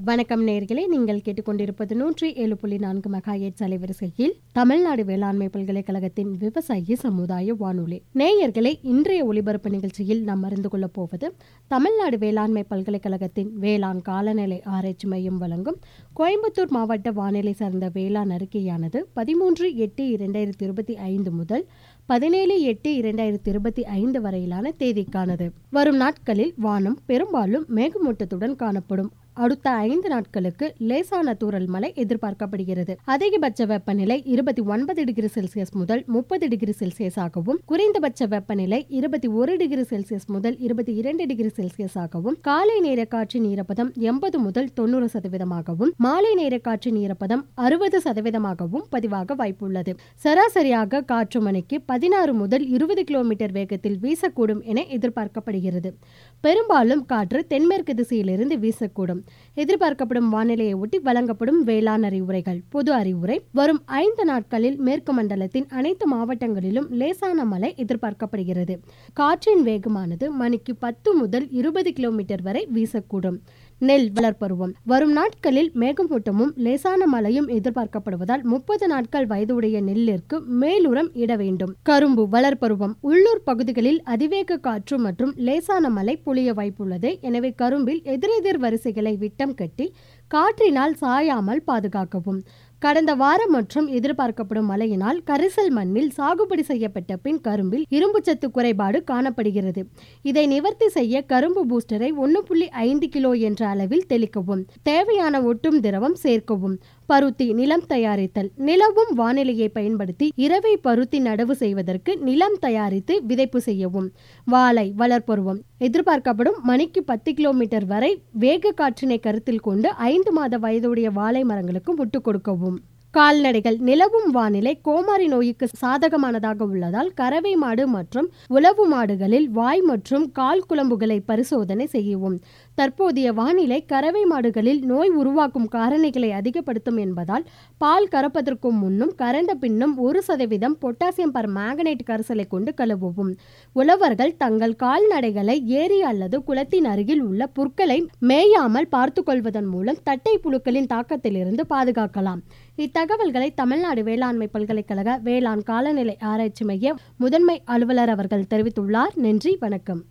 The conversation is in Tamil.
வணக்கம் நேர்களே நீங்கள் கேட்டுக்கொண்டிருப்பது நூற்றி ஏழு புள்ளி நான்கு மெகாயேட்ஸ் அலைவரிசையில் தமிழ்நாடு வேளாண்மை பல்கலைக்கழகத்தின் விவசாயி சமுதாய வானொலி நேயர்களே இன்றைய ஒலிபரப்பு நிகழ்ச்சியில் நாம் அறிந்து கொள்ளப் போவது தமிழ்நாடு வேளாண்மை பல்கலைக்கழகத்தின் வேளாண் காலநிலை ஆராய்ச்சி மையம் வழங்கும் கோயம்புத்தூர் மாவட்ட வானிலை சார்ந்த வேளாண் அறிக்கையானது பதிமூன்று எட்டு இரண்டாயிரத்தி இருபத்தி ஐந்து முதல் பதினேழு எட்டு இரண்டாயிரத்தி இருபத்தி ஐந்து வரையிலான தேதிக்கானது வரும் நாட்களில் வானம் பெரும்பாலும் மேகமூட்டத்துடன் காணப்படும் அடுத்த ஐந்து நாட்களுக்கு லேசான தூறல் மழை எதிர்பார்க்கப்படுகிறது அதிகபட்ச வெப்பநிலை இருபத்தி ஒன்பது டிகிரி செல்சியஸ் முதல் முப்பது டிகிரி செல்சியஸாகவும் குறைந்தபட்ச வெப்பநிலை இருபத்தி ஒரு டிகிரி செல்சியஸ் முதல் இருபத்தி இரண்டு டிகிரி செல்சியஸாகவும் காலை நேர காற்றின் ஈரப்பதம் எண்பது முதல் தொண்ணூறு சதவீதமாகவும் மாலை நேர காற்றின் ஈரப்பதம் அறுபது சதவீதமாகவும் பதிவாக வாய்ப்புள்ளது சராசரியாக காற்று மணிக்கு பதினாறு முதல் இருபது கிலோமீட்டர் வேகத்தில் வீசக்கூடும் என எதிர்பார்க்கப்படுகிறது பெரும்பாலும் காற்று தென்மேற்கு திசையிலிருந்து வீசக்கூடும் எதிர்பார்க்கப்படும் வானிலையை ஒட்டி வழங்கப்படும் வேளாண் அறிவுரைகள் பொது அறிவுரை வரும் ஐந்து நாட்களில் மேற்கு மண்டலத்தின் அனைத்து மாவட்டங்களிலும் லேசான மழை எதிர்பார்க்கப்படுகிறது காற்றின் வேகமானது மணிக்கு பத்து முதல் இருபது கிலோமீட்டர் வரை வீசக்கூடும் நெல் வளர்ப்பருவம் வரும் நாட்களில் மேகமூட்டமும் லேசான மழையும் எதிர்பார்க்கப்படுவதால் முப்பது நாட்கள் வயதுடைய நெல்லிற்கு மேலுரம் இட வேண்டும் கரும்பு வளர்ப்பருவம் உள்ளூர் பகுதிகளில் அதிவேக காற்று மற்றும் லேசான மழை பொழிய வாய்ப்புள்ளது எனவே கரும்பில் எதிரெதிர் வரிசைகளை விட்டம் கட்டி காற்றினால் சாயாமல் பாதுகாக்கவும் கடந்த வாரம் மற்றும் எதிர்பார்க்கப்படும் மழையினால் கரிசல் மண்ணில் சாகுபடி செய்யப்பட்ட பின் கரும்பில் இரும்புச்சத்து குறைபாடு காணப்படுகிறது இதை நிவர்த்தி செய்ய கரும்பு பூஸ்டரை ஒன்று புள்ளி ஐந்து கிலோ என்ற அளவில் தெளிக்கவும் தேவையான ஒட்டும் திரவம் சேர்க்கவும் பருத்தி நிலம் தயாரித்தல் நிலவும் வானிலையை பயன்படுத்தி இரவை பருத்தி நடவு செய்வதற்கு நிலம் தயாரித்து விதைப்பு செய்யவும் வாழை வளர்ப்பருவம் எதிர்பார்க்கப்படும் மணிக்கு பத்து கிலோமீட்டர் வரை வேக காற்றினை கருத்தில் கொண்டு ஐந்து மாத வயதுடைய வாழை மரங்களுக்கு முட்டு கொடுக்கவும் கால்நடைகள் நிலவும் வானிலை கோமாரி நோய்க்கு சாதகமானதாக உள்ளதால் கறவை மாடு மற்றும் உளவு மாடுகளில் வாய் மற்றும் கால் குழம்புகளை பரிசோதனை செய்யவும் தற்போதைய வானிலை கறவை மாடுகளில் நோய் உருவாக்கும் காரணிகளை அதிகப்படுத்தும் என்பதால் பால் கறப்பதற்கு முன்னும் கறந்த பின்னும் ஒரு சதவீதம் பொட்டாசியம் பர் மேங்கனேட் கரைசலை கொண்டு கழுவவும் உழவர்கள் தங்கள் கால்நடைகளை ஏரி அல்லது குளத்தின் அருகில் உள்ள புற்களை மேயாமல் பார்த்து கொள்வதன் மூலம் தட்டை புழுக்களின் தாக்கத்திலிருந்து பாதுகாக்கலாம் இத்தகவல்களை தமிழ்நாடு வேளாண்மை பல்கலைக்கழக வேளாண் காலநிலை ஆராய்ச்சி மைய முதன்மை அலுவலர் அவர்கள் தெரிவித்துள்ளார் நன்றி வணக்கம்